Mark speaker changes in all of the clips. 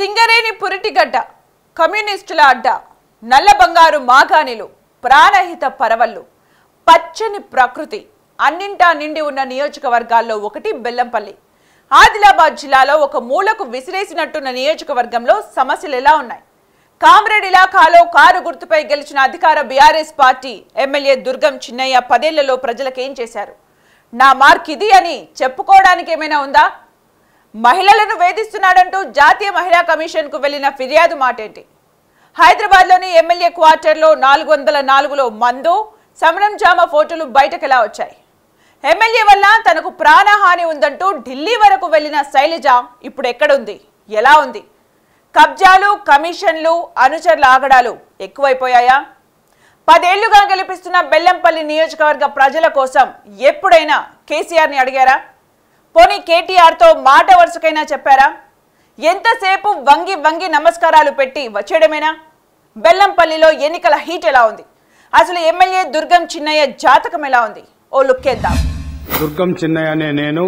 Speaker 1: సింగరేణి పురిటిగడ్డ కమ్యూనిస్టుల అడ్డ నల్ల బంగారు మాగాణిలు ప్రాణహిత పరవళ్ళు పచ్చని ప్రకృతి అన్నింటా నిండి ఉన్న నియోజకవర్గాల్లో ఒకటి బెల్లంపల్లి ఆదిలాబాద్ జిల్లాలో ఒక మూలకు విసిరేసినట్టున్న నియోజకవర్గంలో సమస్యలు ఎలా ఉన్నాయి కామ్రేడ్ ఇలాఖాలో కారు గుర్తుపై గెలిచిన అధికార బీఆర్ఎస్ పార్టీ ఎమ్మెల్యే దుర్గం చిన్నయ్య పదేళ్లలో ప్రజలకేం చేశారు నా మార్క్ ఇది అని చెప్పుకోవడానికి ఏమైనా ఉందా మహిళలను వేధిస్తున్నాడంటూ జాతీయ మహిళా కమిషన్ కు వెళ్లిన ఫిర్యాదు మాటేంటి హైదరాబాద్ లోని ఎమ్మెల్యే క్వార్టర్లో నాలుగు వందల నాలుగులో మందు సమరం జామ ఫోటోలు బయటకెలా వచ్చాయి ఎమ్మెల్యే వల్ల తనకు ప్రాణహాని ఉందంటూ ఢిల్లీ వరకు వెళ్లిన శైలజ ఇప్పుడు ఎక్కడుంది ఎలా ఉంది కబ్జాలు కమిషన్లు అనుచరుల ఆగడాలు ఎక్కువైపోయాయా పదేళ్లుగా గెలిపిస్తున్న బెల్లంపల్లి నియోజకవర్గ ప్రజల కోసం ఎప్పుడైనా కేసీఆర్ని అడిగారా పోనీ కేటీఆర్తో మాట వరుసకైనా చెప్పారా ఎంతసేపు వంగి వంగి నమస్కారాలు పెట్టి వచ్చేయడమేనా బెల్లంపల్లిలో ఎన్నికల హీట్ ఎలా ఉంది అసలు ఎమ్మెల్యే దుర్గం చిన్నయ్య జాతకం ఎలా ఉంది ఓ లుక్కేద్దాం
Speaker 2: దుర్గం చిన్నయ్య అనే నేను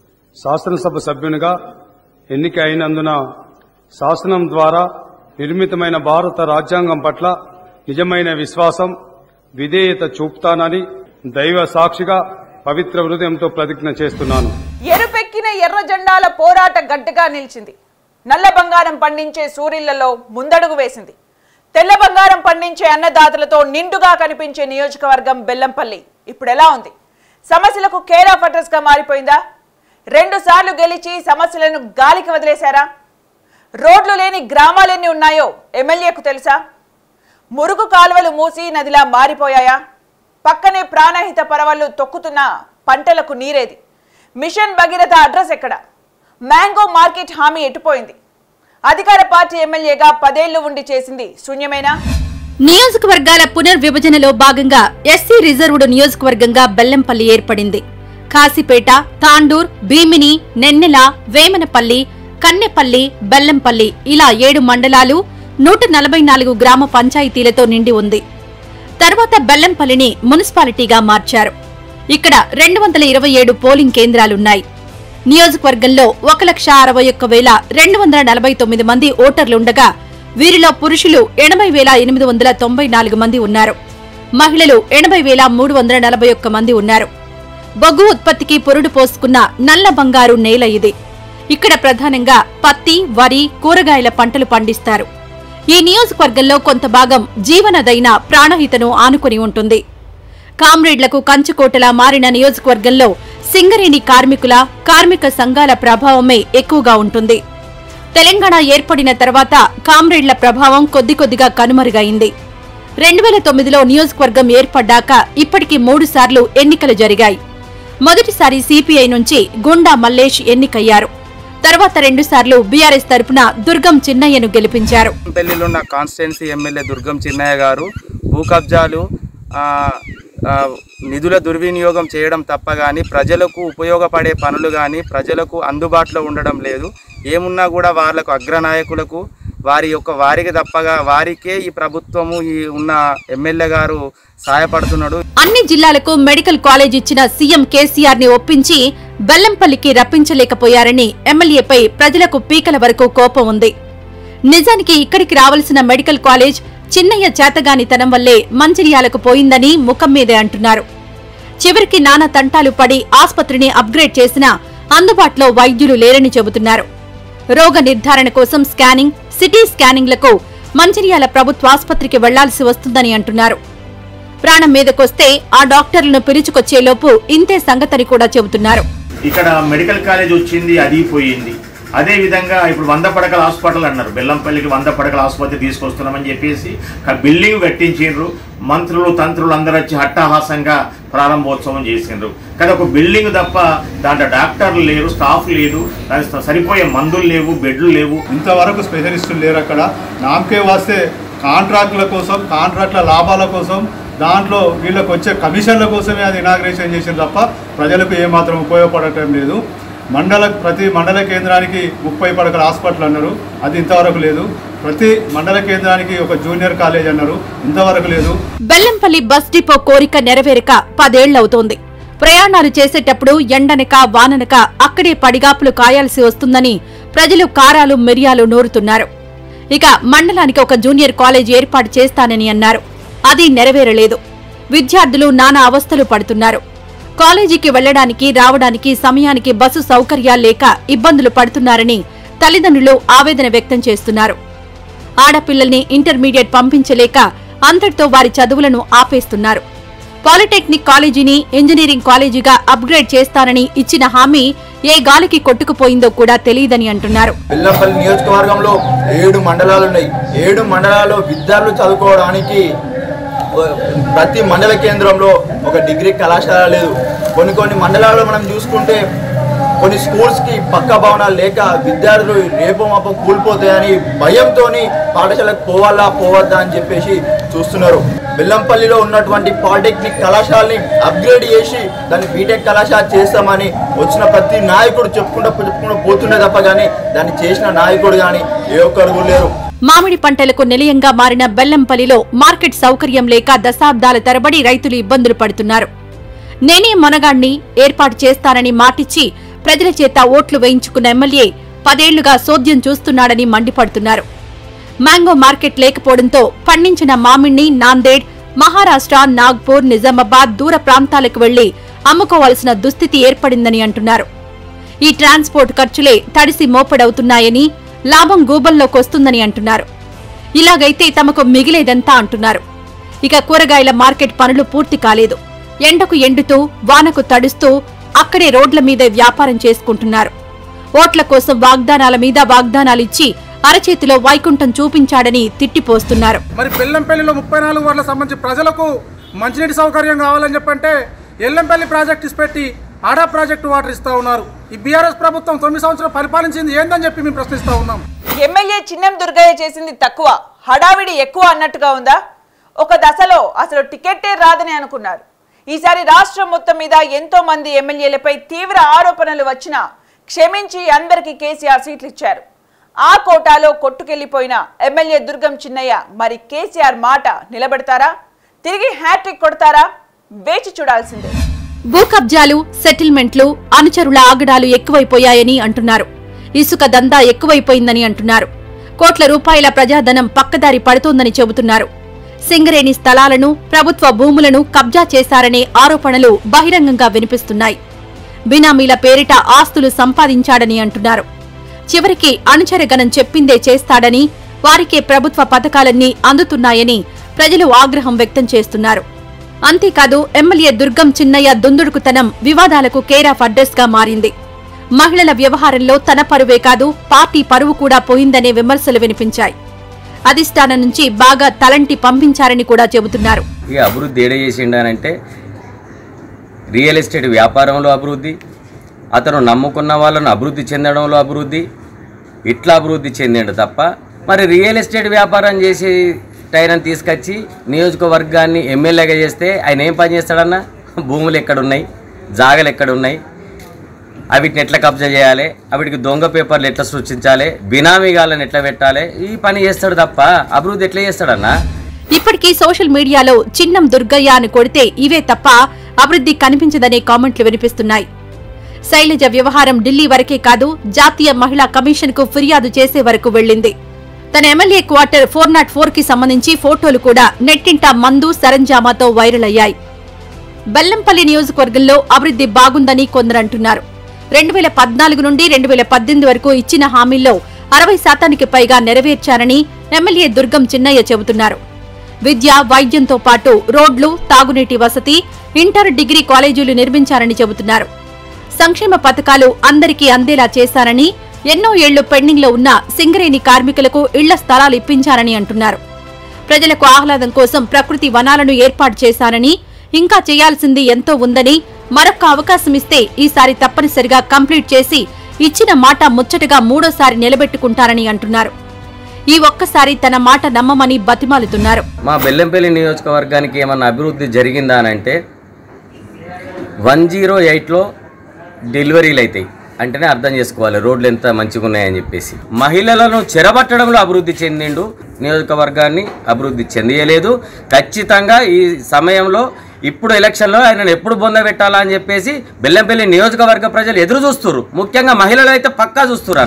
Speaker 2: శాసనసభ సభ్యునిగా ఎన్నిక అయినందున శాసనం ద్వారా నిర్మితమైన భారత రాజ్యాంగం పట్ల నిజమైన విశ్వాసం విధేయత చూపుతానని దైవ సాక్షిగా పవిత్ర హృదయంతో ప్రతిజ్ఞ చేస్తున్నాను
Speaker 1: ఎరుపెక్కిన ఎర్ర జెండాల పోరాట గడ్డగా నిలిచింది నల్ల బంగారం పండించే సూరిళ్లలో ముందడుగు వేసింది తెల్ల బంగారం పండించే అన్నదాతలతో నిండుగా కనిపించే నియోజకవర్గం బెల్లంపల్లి ఇప్పుడు ఎలా ఉంది సమస్యలకు కేర్ ఆఫ్ అడ్రస్ గా మారిపోయిందా రెండు సార్లు గెలిచి సమస్యలను గాలికి వదిలేశారా రోడ్లు లేని గ్రామాలెన్ని ఉన్నాయో ఎమ్మెల్యేకు తెలుసా మురుగు కాలువలు మూసి నదిలా మారిపోయాయా పక్కనే ప్రాణహిత పరవళ్లు తొక్కుతున్న పంటలకు నీరేది మిషన్ భగీరథ అడ్రస్ ఎక్కడ మ్యాంగో మార్కెట్ హామీ ఎటుపోయింది అధికార పార్టీ ఎమ్మెల్యేగా పదేళ్లు ఉండి చేసింది శూన్యమేనా
Speaker 3: నియోజకవర్గాల పునర్విభజనలో భాగంగా ఎస్సీ రిజర్వ్డ్ నియోజకవర్గంగా బెల్లంపల్లి ఏర్పడింది కాశీపేట తాండూర్ భీమిని నెన్నెల వేమనపల్లి కన్నెపల్లి బెల్లంపల్లి ఇలా ఏడు మండలాలు నూట నలభై నాలుగు గ్రామ పంచాయతీలతో నిండి ఉంది తర్వాత బెల్లంపల్లిని మున్సిపాలిటీగా మార్చారు ఇక్కడ రెండు వందల ఇరవై ఏడు పోలింగ్ కేంద్రాలున్నాయి నియోజకవర్గంలో ఒక లక్ష అరవై ఒక్క వేల రెండు వందల నలభై తొమ్మిది మంది ఓటర్లుండగా వీరిలో పురుషులు ఎనభై వేల ఎనిమిది వందల తొంభై నాలుగు మంది ఉన్నారు మహిళలు ఎనభై వేల మూడు వందల నలభై ఒక్క మంది ఉన్నారు బొగ్గు ఉత్పత్తికి పొరుడు పోసుకున్న నల్ల బంగారు నేల ఇది ఇక్కడ ప్రధానంగా పత్తి వరి కూరగాయల పంటలు పండిస్తారు ఈ నియోజకవర్గంలో కొంత భాగం జీవనదైన ప్రాణహితను ఆనుకుని ఉంటుంది కామ్రేడ్లకు కంచుకోటలా మారిన నియోజకవర్గంలో సింగరేణి కార్మికుల కార్మిక సంఘాల ప్రభావమే ఎక్కువగా ఉంటుంది తెలంగాణ ఏర్పడిన తర్వాత కామ్రేడ్ల ప్రభావం కొద్ది కొద్దిగా కనుమరుగైంది రెండు వేల తొమ్మిదిలో నియోజకవర్గం ఏర్పడ్డాక ఇప్పటికి మూడు సార్లు ఎన్నికలు జరిగాయి మొదటిసారి సిపిఐ నుంచి గుండా మల్లేష్ ఎన్నికయ్యారు తర్వాత రెండుసార్లు బీఆర్ఎస్ తరపున దుర్గం చిన్నయ్యను గెలిపించారు
Speaker 4: పెళ్లిలో ఉన్న కాన్స్టిట్యున్సీ ఎమ్మెల్యే దుర్గం చిన్నయ్య గారు భూ కబ్జాలు ఆ, ఆ, నిధుల దుర్వినియోగం చేయడం తప్ప కానీ ప్రజలకు ఉపయోగపడే పనులు కానీ ప్రజలకు అందుబాటులో ఉండడం లేదు ఏమున్నా కూడా వాళ్ళకు అగ్రనాయకులకు వారి యొక్క వారికి తప్పగా వారికే ఈ ప్రభుత్వము ఈ ఉన్న ఎమ్మెల్యే గారు సహాయపడుతున్నాడు
Speaker 3: అన్ని జిల్లాలకు మెడికల్ కాలేజ్ ఇచ్చిన సీఎం కేసీఆర్ ని ఒప్పించి బెల్లంపల్లికి రప్పించలేకపోయారని ఎమ్మెల్యేపై ప్రజలకు పీకల వరకు కోపం ఉంది నిజానికి ఇక్కడికి రావాల్సిన మెడికల్ కాలేజ్ చిన్నయ్య చేతగానితనం వల్లే మంచిర్యాలకు పోయిందని ముఖం మీదే అంటున్నారు చివరికి నానా తంటాలు పడి ఆస్పత్రిని అప్గ్రేడ్ చేసినా అందుబాటులో వైద్యులు లేరని చెబుతున్నారు రోగ నిర్ధారణ కోసం స్కానింగ్ సిటీ స్కానింగ్లకు మంచిర్యాల ప్రభుత్వ ఆస్పత్రికి వెళ్లాల్సి వస్తుందని అంటున్నారు ప్రాణం మీదకొస్తే ఆ డాక్టర్లను పిలుచుకొచ్చేలోపు ఇంతే సంగతని కూడా చెబుతున్నారు
Speaker 5: ఇక్కడ మెడికల్ కాలేజ్ వచ్చింది అది పోయింది అదే విధంగా ఇప్పుడు వంద పడకల హాస్పిటల్ అన్నారు బెల్లంపల్లికి వంద పడకల ఆసుపత్రి తీసుకొస్తున్నామని చెప్పేసి ఒక బిల్డింగ్ కట్టించిండ్రు మంత్రులు తంత్రులు అందరూ వచ్చి హట్టాహాసంగా ప్రారంభోత్సవం చేసిండ్రు కానీ ఒక బిల్డింగ్ తప్ప దాంట్లో డాక్టర్లు లేరు స్టాఫ్ లేదు దానికి సరిపోయే మందులు లేవు బెడ్లు లేవు
Speaker 6: ఇంతవరకు స్పెషలిస్టులు లేరు అక్కడ నామకే వస్తే కాంట్రాక్టుల కోసం కాంట్రాక్టుల లాభాల కోసం దాంట్లో వీళ్ళకి వచ్చే కమిషన్ల కోసమే అది ఇనాగ్రేషన్ చేసింది తప్ప ప్రజలకు ఏమాత్రం ఉపయోగపడటం లేదు మండల ప్రతి మండల కేంద్రానికి ముప్పై పడకల హాస్పిటల్ అన్నారు అది ఇంతవరకు లేదు ప్రతి మండల కేంద్రానికి ఒక జూనియర్ కాలేజ్ అన్నారు ఇంతవరకు లేదు
Speaker 3: బెల్లంపల్లి బస్ డిపో కోరిక నెరవేరక పదేళ్లవుతోంది ప్రయాణాలు చేసేటప్పుడు ఎండనక వాననక అక్కడే పడిగాపులు కాయాల్సి వస్తుందని ప్రజలు కారాలు మిరియాలు నూరుతున్నారు ఇక మండలానికి ఒక జూనియర్ కాలేజ్ ఏర్పాటు చేస్తానని అన్నారు అది నెరవేరలేదు విద్యార్థులు నానా అవస్థలు పడుతున్నారు కాలేజీకి వెళ్లడానికి రావడానికి సమయానికి బస్సు సౌకర్యాలు లేక ఇబ్బందులు పడుతున్నారని తల్లిదండ్రులు ఆవేదన వ్యక్తం చేస్తున్నారు ఆడపిల్లల్ని ఇంటర్మీడియట్ పంపించలేక అంతటితో వారి చదువులను ఆపేస్తున్నారు పాలిటెక్నిక్ కాలేజీని ఇంజనీరింగ్ కాలేజీగా అప్గ్రేడ్ చేస్తానని ఇచ్చిన హామీ ఏ గాలికి కొట్టుకుపోయిందో కూడా తెలియదని అంటున్నారు
Speaker 7: బెల్లంపల్లి నియోజకవర్గంలో ఏడు మండలాలు ఉన్నాయి ఏడు మండలాల్లో విద్యార్థులు చదువుకోవడానికి ప్రతి మండల కేంద్రంలో ఒక డిగ్రీ కళాశాల లేదు కొన్ని కొన్ని మండలాల్లో మనం చూసుకుంటే కొన్ని స్కూల్స్కి పక్క భవనాలు లేక విద్యార్థులు రేపు మాపం కూలిపోతాయని భయంతో పాఠశాలకు పోవాలా పోవద్దా అని చెప్పేసి చూస్తున్నారు బెల్లంపల్లిలో ఉన్నటువంటి పాలిటెక్నిక్ కళాశాలని అప్గ్రేడ్ చేసి దాన్ని బీటెక్ కళాశాల చేస్తామని వచ్చిన ప్రతి నాయకుడు చెప్పుకుంటూ చెప్పుకుంటూ పోతుండే తప్ప కానీ దాన్ని చేసిన నాయకుడు కానీ ఏ ఒక్కరు కూడా లేరు
Speaker 3: మామిడి పంటలకు నిలయంగా మారిన బెల్లంపల్లిలో మార్కెట్ సౌకర్యం లేక దశాబ్దాల తరబడి రైతులు ఇబ్బందులు పడుతున్నారు నేనే మొనగాణ్ణి ఏర్పాటు చేస్తానని మాటిచ్చి ప్రజల చేత ఓట్లు వేయించుకున్న ఎమ్మెల్యే పదేళ్లుగా సోద్యం చూస్తున్నాడని మండిపడుతున్నారు మ్యాంగో మార్కెట్ లేకపోవడంతో పండించిన మామిడిని నాందేడ్ మహారాష్ట్ర నాగ్పూర్ నిజామాబాద్ దూర ప్రాంతాలకు వెళ్లి అమ్ముకోవాల్సిన దుస్థితి ఏర్పడిందని అంటున్నారు ఈ ట్రాన్స్పోర్ట్ ఖర్చులే తడిసి మోపడవుతున్నాయని లాభం గూబల్లోకొస్తుందని అంటున్నారు ఇలాగైతే తమకు మిగిలేదంతా అంటున్నారు ఇక కూరగాయల మార్కెట్ పనులు పూర్తి కాలేదు ఎండకు ఎండుతూ వానకు తడుస్తూ అక్కడే రోడ్ల మీదే వ్యాపారం చేసుకుంటున్నారు ఓట్ల కోసం వాగ్దానాల మీద వాగ్దానాలిచ్చి అరచేతిలో వైకుంఠం చూపించాడని తిట్టిపోస్తున్నారు
Speaker 8: మరి బెల్లంపల్లిలో ముప్పై నాలుగు వార్డుల సంబంధించి ప్రజలకు మంచినీటి సౌకర్యం కావాలని చెప్పంటే ఎల్లంపల్లి ప్రాజెక్ట్ ఇసి పెట్టి ఆడా ప్రాజెక్టు వాటర్ ఇస్తా ఉన్నారు ఈ బీఆర్ఎస్ ప్రభుత్వం తొమ్మిది సంవత్సరాలు పరిపాలించింది ఏందని చెప్పి మేము ప్రశ్నిస్తా ఉన్నాం
Speaker 1: ఎమ్మెల్యే చిన్నం దుర్గయ్య చేసింది తక్కువ హడావిడి ఎక్కువ అన్నట్టుగా ఉందా ఒక దశలో అసలు టికెట్టే రాదని అనుకున్నారు ఈసారి రాష్ట్రం మొత్తం మీద ఎంతో మంది ఎమ్మెల్యేలపై తీవ్ర ఆరోపణలు వచ్చినా క్షమించి అందరికీ కేసీఆర్ సీట్లు ఇచ్చారు ఆ కోటాలో కొట్టుకెళ్లిపోయిన ఎమ్మెల్యే దుర్గం చిన్నయ్య మరి కేసీఆర్ మాట నిలబెడతారా తిరిగి హ్యాట్రిక్ కొడతారా వేచి చూడాల్సిందే
Speaker 3: భూ కబ్జాలు సెటిల్మెంట్లు అనుచరుల ఆగడాలు ఎక్కువైపోయాయని అంటున్నారు ఇసుక దందా ఎక్కువైపోయిందని అంటున్నారు కోట్ల రూపాయల ప్రజాధనం పక్కదారి పడుతోందని చెబుతున్నారు సింగరేణి స్థలాలను ప్రభుత్వ భూములను కబ్జా చేశారనే ఆరోపణలు బహిరంగంగా వినిపిస్తున్నాయి బినామీల పేరిట ఆస్తులు సంపాదించాడని అంటున్నారు చివరికి అనుచరగణం చెప్పిందే చేస్తాడని వారికే ప్రభుత్వ పథకాలన్నీ అందుతున్నాయని ప్రజలు ఆగ్రహం వ్యక్తం చేస్తున్నారు అంతేకాదు ఎమ్మెల్యే దుర్గం చిన్నయ్య దుందుడుకుతనం వివాదాలకు కేరాఫ్ అడ్రస్ గా మారింది మహిళల వ్యవహారంలో తన పరువే కాదు పార్టీ పరువు కూడా పోయిందనే విమర్శలు వినిపించాయి అధిష్టానం నుంచి బాగా తలంటి పంపించారని కూడా చెబుతున్నారు
Speaker 9: ఇక అభివృద్ధి ఏడ చేసిండనంటే రియల్ ఎస్టేట్ వ్యాపారంలో అభివృద్ధి అతను నమ్ముకున్న వాళ్ళను అభివృద్ధి చెందడంలో అభివృద్ధి ఇట్లా అభివృద్ధి చెందిండు తప్ప మరి రియల్ ఎస్టేట్ వ్యాపారం చేసి టైరన్ తీసుకొచ్చి నియోజకవర్గాన్ని ఎమ్మెల్యేగా చేస్తే ఆయన ఏం పని చేస్తాడన్నా భూములు ఎక్కడున్నాయి జాగలు ఎక్కడున్నాయి అవిటిని ఎట్లా కబ్జా చేయాలి అవిటికి దొంగ పేపర్లు ఎట్లా సృష్టించాలి బినామీగాలను ఎట్లా పెట్టాలి ఈ పని చేస్తాడు తప్ప అభివృద్ధి ఎట్లా చేస్తాడన్నా
Speaker 3: ఇప్పటికీ సోషల్ మీడియాలో చిన్నం దుర్గయ్య అని కొడితే ఇవే తప్ప అభివృద్ధి కనిపించదనే కామెంట్లు వినిపిస్తున్నాయి శైలజ వ్యవహారం ఢిల్లీ వరకే కాదు జాతీయ మహిళా కమిషన్ కు ఫిర్యాదు చేసే వరకు వెళ్ళింది తన MLA quarter four not four కి సంబంధించి ఫోటోలు కూడా నెట్టింట మందు సరంజామాతో వైరల్ అయ్యాయి బెల్లంపల్లి నియోజకవర్గంలో అభివృద్ధి బాగుందని కొందరు అంటున్నారు రెండు వేల పద్నాలుగు నుండి రెండు వేల పద్దెనిమిది వరకు ఇచ్చిన హామీల్లో అరవై శాతానికి పైగా నెరవేర్చారని ఎమ్మెల్యే దుర్గం చిన్నయ్య చెబుతున్నారు విద్య వైద్యంతో పాటు రోడ్లు తాగునీటి వసతి ఇంటర్ డిగ్రీ కాలేజీలు నిర్మించారని చెబుతున్నారు సంక్షేమ పథకాలు అందరికీ అందేలా చేశారని ఎన్నో ఏళ్లు పెండింగ్లో ఉన్న సింగరేణి కార్మికులకు ఇళ్ల స్థలాలు ఇప్పించారని అంటున్నారు ప్రజలకు ఆహ్లాదం కోసం ప్రకృతి వనాలను ఏర్పాటు చేశారని ఇంకా చేయాల్సింది ఎంతో ఉందని మరొక్క అవకాశం ఇస్తే ఈసారి తప్పనిసరిగా కంప్లీట్ చేసి ఇచ్చిన మాట ముచ్చటగా మూడోసారి నిలబెట్టుకుంటారని అంటున్నారు ఈ ఒక్కసారి తన మాట నమ్మమని బతిమాలుతున్నారు
Speaker 9: మా బెల్లంపల్లి నియోజకవర్గానికి ఏమన్నా అభివృద్ధి జరిగిందా అని అంటే వన్ జీరో ఎయిట్లో డెలివరీలు అవుతాయి అంటేనే అర్థం చేసుకోవాలి రోడ్లు ఎంత మంచిగా ఉన్నాయని చెప్పేసి మహిళలను చెరబట్టడంలో అభివృద్ధి చెందిండు నియోజకవర్గాన్ని అభివృద్ధి చెందియలేదు ఖచ్చితంగా ఈ సమయంలో ఇప్పుడు ఎలక్షన్లో ఆయనను ఎప్పుడు బొంద పెట్టాలా అని చెప్పేసి బెల్లంపల్లి నియోజకవర్గ ప్రజలు ఎదురు చూస్తున్నారు ముఖ్యంగా మహిళలు అయితే పక్కా చూస్తున్నారు అన్న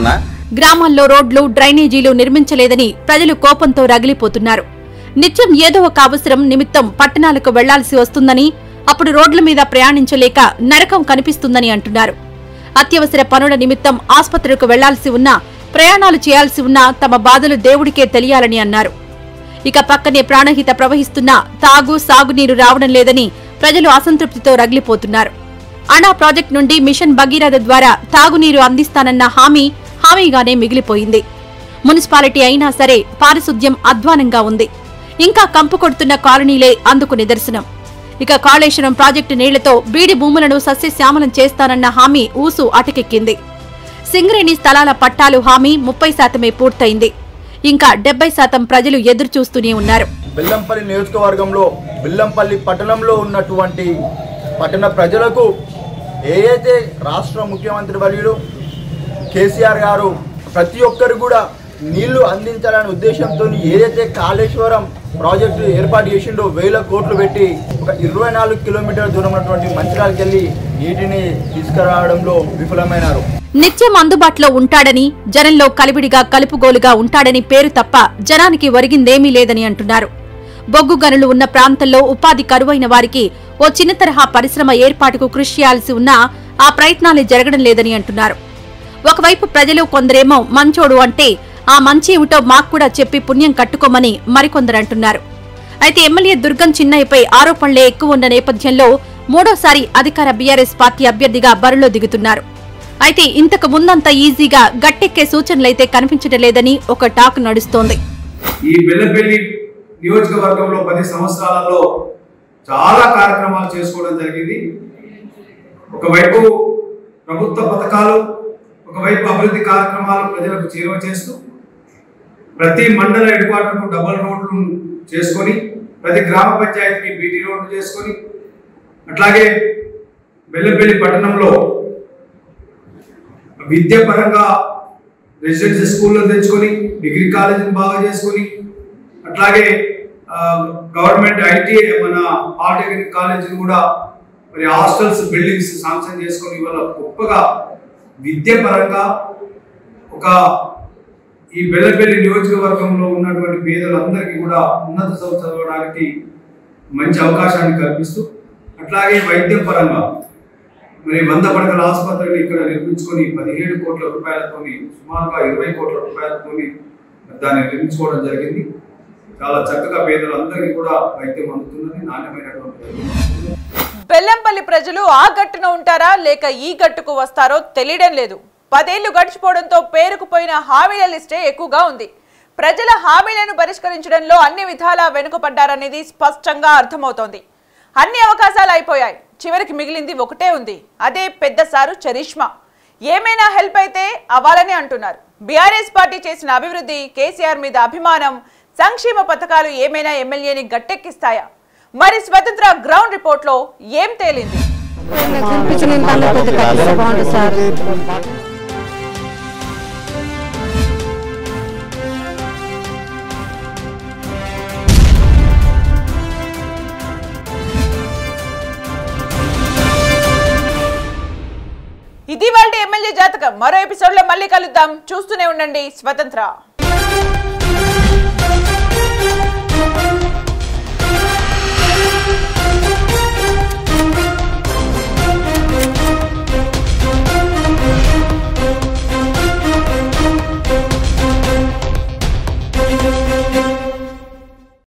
Speaker 3: గ్రామాల్లో రోడ్లు డ్రైనేజీలు నిర్మించలేదని ప్రజలు కోపంతో రగిలిపోతున్నారు నిత్యం ఏదో ఒక అవసరం నిమిత్తం పట్టణాలకు వెళ్లాల్సి వస్తుందని అప్పుడు రోడ్ల మీద ప్రయాణించలేక నరకం కనిపిస్తుందని అంటున్నారు అత్యవసర పనుల నిమిత్తం ఆసుపత్రులకు వెళ్లాల్సి ఉన్నా ప్రయాణాలు చేయాల్సి ఉన్నా తమ బాధలు దేవుడికే తెలియాలని అన్నారు ఇక పక్కనే ప్రాణహిత ప్రవహిస్తున్నా తాగు సాగునీరు రావడం లేదని ప్రజలు అసంతృప్తితో రగిలిపోతున్నారు అణా ప్రాజెక్టు నుండి మిషన్ భగీరథ ద్వారా తాగునీరు అందిస్తానన్న హామీ హామీగానే మిగిలిపోయింది మున్సిపాలిటీ అయినా సరే పారిశుద్ధ్యం అధ్వానంగా ఉంది ఇంకా కంపు కొడుతున్న కాలనీలే అందుకు నిదర్శనం ఇక కాళేశ్వరం ప్రాజెక్టు నీళ్లతో బీడి భూములను సస్యశ్యామలం చేస్తానన్న హామీ ఊసు అటకెక్కింది సింగరేణి స్థలాల పట్టాలు హామీ ముప్పై శాతమే పూర్తయింది ఇంకా డెబ్బై శాతం ప్రజలు ఎదురుచూస్తూనే ఉన్నారు
Speaker 7: బెల్లంపల్లి నియోజకవర్గంలో బెల్లంపల్లి పట్టణంలో ఉన్నటువంటి పట్టణ ప్రజలకు ఏ అయితే రాష్ట్ర ముఖ్యమంత్రి వర్యులు కేసీఆర్ గారు ప్రతి ఒక్కరు కూడా నీళ్లు అందించాలనే ఉద్దేశంతో ఏదైతే కాళేశ్వరం ప్రాజెక్టు ఏర్పాటు చేసిండో వేల కోట్లు పెట్టి ఒక ఇరవై నాలుగు కిలోమీటర్ల దూరం ఉన్నటువంటి మంచిర్యాలకి వెళ్ళి నీటిని తీసుకురావడంలో విఫలమైనారు
Speaker 3: నిత్యం అందుబాటులో ఉంటాడని జనంలో కలివిడిగా కలుపుగోలుగా ఉంటాడని పేరు తప్ప జనానికి ఒరిగిందేమీ లేదని అంటున్నారు బొగ్గు గనులు ఉన్న ప్రాంతంలో ఉపాధి కరువైన వారికి ఓ చిన్న తరహా పరిశ్రమ ఏర్పాటుకు కృషి చేయాల్సి ఉన్నా ఆ ప్రయత్నాలే జరగడం లేదని అంటున్నారు ఒకవైపు ప్రజలు కొందరేమో మంచోడు అంటే ఆ మంచి ఏమిటో మాకు కూడా చెప్పి పుణ్యం కట్టుకోమని మరికొందరు అంటున్నారు అయితే ఎమ్మెల్యే దుర్గం చిన్నయ్యపై ఆరోపణలే ఎక్కువ ఉన్న నేపథ్యంలో మూడోసారి అధికార బీఆర్ఎస్ పార్టీ అభ్యర్థిగా బరిలో దిగుతున్నారు అయితే ఇంతకు ముందంత ఈజీగా గట్టెక్కే సూచనలైతే కనిపించడం లేదని ఒక టాక్ నడుస్తోంది
Speaker 10: ఈ బెల్లపల్లి నియోజకవర్గంలో పది సంవత్సరాలలో చాలా కార్యక్రమాలు చేసుకోవడం జరిగింది ఒకవైపు ప్రభుత్వ పథకాలు ఒకవైపు అభివృద్ధి కార్యక్రమాలు ప్రజలకు చేరువ చేస్తూ ప్రతి మండల హెడ్ క్వార్టర్కు డబల్ రోడ్లు చేసుకొని ప్రతి గ్రామ పంచాయతీకి బీటీ రోడ్లు చేసుకొని అట్లాగే బెల్లంపల్లి పట్టణంలో విద్య పరంగా రెసిడెన్షియల్ స్కూల్లో తెచ్చుకొని డిగ్రీ కాలేజీని బాగా చేసుకొని అట్లాగే ఆ, గవర్నమెంట్ ఐటీ మన పాలిటెక్నిక్ కాలేజీని కూడా మరి హాస్టల్స్ బిల్డింగ్స్ శాంక్షన్ చేసుకొని ఇవాళ గొప్పగా విద్య పరంగా ఒక ఈ బెల్లపల్లి నియోజకవర్గంలో ఉన్నటువంటి పేదలందరికీ కూడా ఉన్నత చదువు చదవడానికి మంచి అవకాశాన్ని కల్పిస్తూ అట్లాగే వైద్యం పరంగా మరి వంద పడకల ఆసుపత్రిని ఇక్కడ నిర్మించుకొని పదిహేడు కోట్ల రూపాయలతోని సుమారుగా ఇరవై కోట్ల రూపాయలతోని దాన్ని నిర్మించుకోవడం జరిగింది చాలా చక్కగా పేదలందరికీ కూడా వైద్యం అందుతున్నది నాణ్యమైనటువంటి వైద్యం
Speaker 1: బెల్లంపల్లి ప్రజలు ఆ గట్టున ఉంటారా లేక ఈ గట్టుకు వస్తారో తెలియడం లేదు పదేళ్లు గడిచిపోవడంతో పేరుకుపోయిన హామీల లిస్టే ఎక్కువగా ఉంది ప్రజల హామీలను పరిష్కరించడంలో అన్ని విధాలా వెనుకపడ్డారనేది స్పష్టంగా అర్థమవుతోంది అన్ని అవకాశాలు అయిపోయాయి చివరికి మిగిలింది ఒకటే ఉంది అదే పెద్ద సారు చరిష్మా ఏమైనా హెల్ప్ అయితే అవ్వాలని అంటున్నారు బీఆర్ఎస్ పార్టీ చేసిన అభివృద్ధి కేసీఆర్ మీద అభిమానం సంక్షేమ పథకాలు ఏమైనా ఎమ్మెల్యేని గట్టెక్కిస్తాయా మరి స్వతంత్ర గ్రౌండ్ రిపోర్ట్ లో ఏం తేలింది ఇది వాళ్ళ ఎమ్మెల్యే జాతకం మరో ఎపిసోడ్ లో మళ్ళీ కలుద్దాం చూస్తూనే ఉండండి స్వతంత్ర